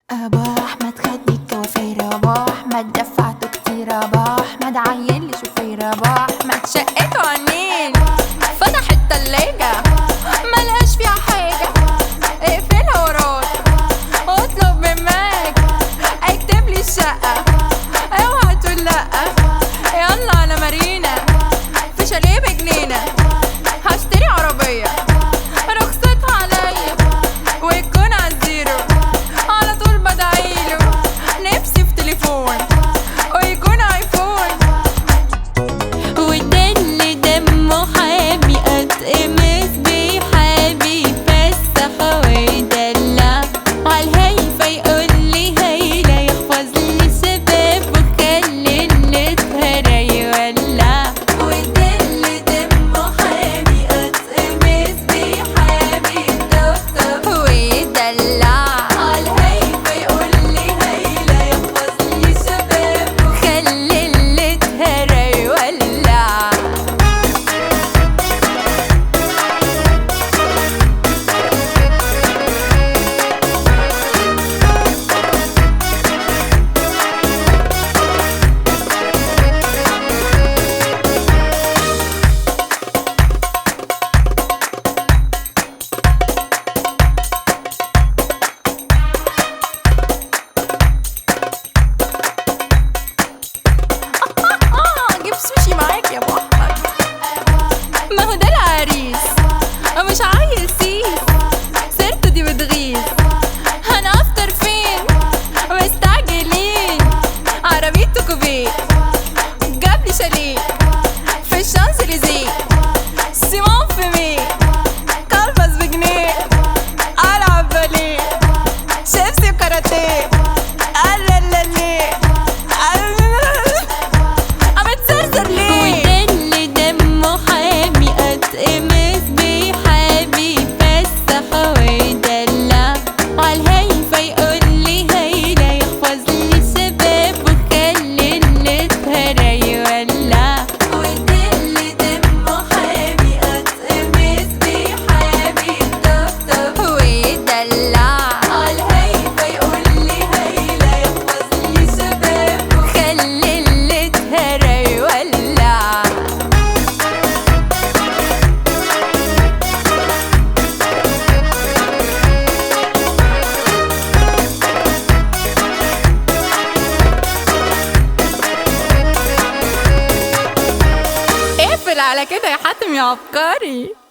ابو احمد خدني الكوافير ابو احمد دفعته كتير ابو احمد عين لي شوفير ابو احمد شقته عنين فتح التلاجة ملقاش فيها حاجة اقفلها وراك اطلب من ماك اكتب لي الشقة اوعى تقول لأ يلا على مارينا في شاليه بجنينة هشتري عربية رخصتها عليا ويكون عالزيرو على طول بدعيله نفسي في تليفون ويكون ايفون وده اللي دمه حامي اتقمص بحابي فسح ويدلع عالهايفة يقول لي هيلا يحفظ لي سباب وخلي اللي اتهرى يولع وده اللي دمه حامي اتقمص بحابي طبطب ويدلع عالهايفة يقول لي هيلا يحفظ لي سباب خلي اللي اتهرى يولع آه، جيب سوشي معاك يا ابو احمد ما هو ده العريس مش عايز سيس سيرته دي بتغيظ هنفطر فين مستعجلين عربيته كوبيه جاب لي شاليه في الشانزليزيه سيمون في مي كلبس بجنيه العب باليه شيبسي وكاراتيه ألالاليه عم تزرزر ليه وده اللي دمه حامي اتقمص بحابي فسح ويدلع عالهايفة يقول لي هيلا يحفظ لي سباب وخلي اللي اتهرى يولع وده اللي دمه حامي اتقمص بحابي طبطب ويدلع عالهايفة يقول لي هيلا يحفظ لي سباب خلي اللي اتهرى يولع اقفل على كده يا حاتم يا عبقري